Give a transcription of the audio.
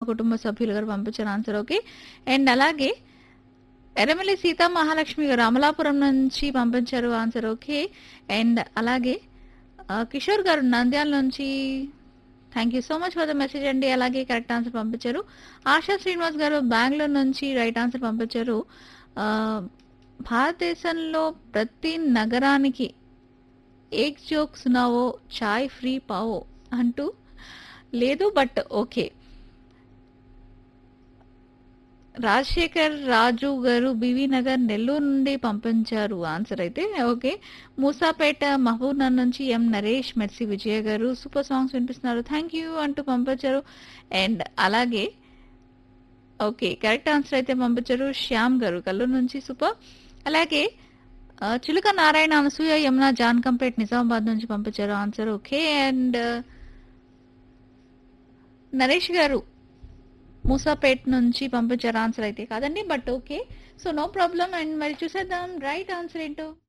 కుటుంబ సభ్యులు గారు పంపించారు ఆన్సర్ ఓకే అండ్ అలాగే ఎర్రమల్లి సీతా మహాలక్ష్మి గారు అమలాపురం నుంచి పంపించారు ఆన్సర్ ఓకే అండ్ అలాగే ఆ, కిషోర్ గారు నంద్యాల నుంచి thank you so much for the message అండి అలాగే కరెక్ట్ ఆన్సర్ పంపించారు ఆశా శ్రీనివాస్ గారు బెంగళూరు నుంచి రైట్ ఆన్సర్ పంపించారు ఆ, భారతదేశంలో ప్రతి నగరానికి ఏక్ జోక్ సునావో చాయ్ ఫ్రీ పావో అంటూ లేదు బట్ ఓకే రాజశేఖర్ రాజు గారు బివి నగర్ నెల్లూరు నుండి పంపించారు ఆన్సర్ అయితే ఓకే మూసాపేట మహబూబ్ నగర్ నుంచి ఎం నరేష్ మెర్సీ విజయ గారు సూపర్ సాంగ్స్ వినిపిస్తున్నారు థ్యాంక్ యూ అంటూ పంపించారు అండ్ అలాగే ఓకే కరెక్ట్ ఆన్సర్ అయితే పంపించారు శ్యామ్ గారు కల్లూరు నుంచి సూపర్ అలాగే ఆ, చిలుక నారాయణ అనసూయ యమున జాన్ కంపేట్ నిజామాబాద్ నుంచి పంపించారు ఆన్సర్ ఓకే అండ్ నరేష్ గారు మూసాపేట్ నుంచి పంపించారు ఆన్సర్ అయితే కాదండి but okay so no problem and మరి చూసేద్దాం రైట్ ఆన్సర్ ఏంటో